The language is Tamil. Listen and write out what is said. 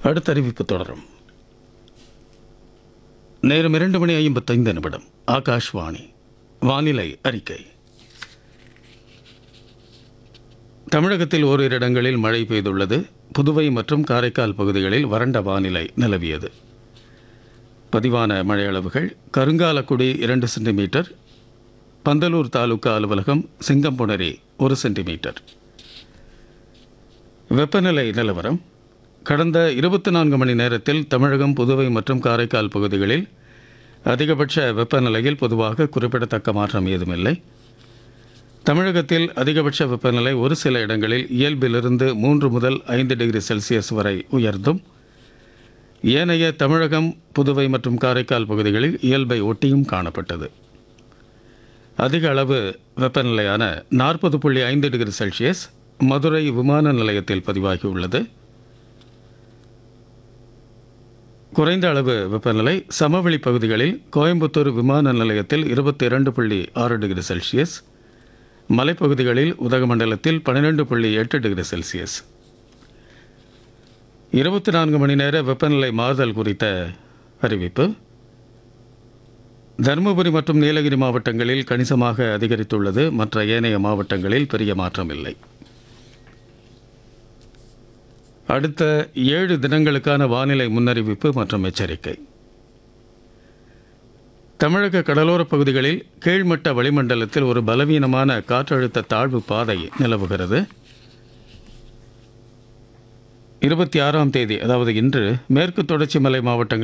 அடுத்த அறிவிப்பு தொடரும் நேரம் இரண்டு மணி ஐம்பத்தைந்து நிமிடம் ஆகாஷ்வாணி வானிலை அறிக்கை தமிழகத்தில் ஓரிரு இடங்களில் மழை பெய்துள்ளது புதுவை மற்றும் காரைக்கால் பகுதிகளில் வறண்ட வானிலை நிலவியது பதிவான மழை அளவுகள் கருங்காலக்குடி இரண்டு சென்டிமீட்டர் பந்தலூர் தாலுகா அலுவலகம் சிங்கம்புணரி ஒரு சென்டிமீட்டர் வெப்பநிலை நிலவரம் கடந்த இருபத்தி நான்கு மணி நேரத்தில் தமிழகம் புதுவை மற்றும் காரைக்கால் பகுதிகளில் அதிகபட்ச வெப்பநிலையில் பொதுவாக குறிப்பிடத்தக்க மாற்றம் ஏதுமில்லை தமிழகத்தில் அதிகபட்ச வெப்பநிலை ஒரு சில இடங்களில் இயல்பிலிருந்து மூன்று முதல் ஐந்து டிகிரி செல்சியஸ் வரை உயர்ந்தும் ஏனைய தமிழகம் புதுவை மற்றும் காரைக்கால் பகுதிகளில் இயல்பை ஒட்டியும் காணப்பட்டது அதிக அளவு வெப்பநிலையான நாற்பது புள்ளி ஐந்து டிகிரி செல்சியஸ் மதுரை விமான நிலையத்தில் பதிவாகியுள்ளது குறைந்த அளவு வெப்பநிலை சமவெளி பகுதிகளில் கோயம்புத்தூர் விமான நிலையத்தில் இருபத்தி இரண்டு புள்ளி ஆறு டிகிரி செல்சியஸ் மலைப்பகுதிகளில் உதகமண்டலத்தில் பன்னிரெண்டு புள்ளி எட்டு டிகிரி செல்சியஸ் இருபத்தி நான்கு மணி நேர வெப்பநிலை மாறுதல் குறித்த அறிவிப்பு தருமபுரி மற்றும் நீலகிரி மாவட்டங்களில் கணிசமாக அதிகரித்துள்ளது மற்ற ஏனைய மாவட்டங்களில் பெரிய மாற்றம் இல்லை அடுத்த ஏழு தினங்களுக்கான வானிலை முன்னறிவிப்பு மற்றும் எச்சரிக்கை தமிழக கடலோரப் பகுதிகளில் கீழ்மட்ட வளிமண்டலத்தில் ஒரு பலவீனமான காற்றழுத்த தாழ்வு பாதை நிலவுகிறது இருபத்தி ஆறாம் தேதி அதாவது இன்று மேற்கு தொடர்ச்சி மலை மாவட்டங்கள்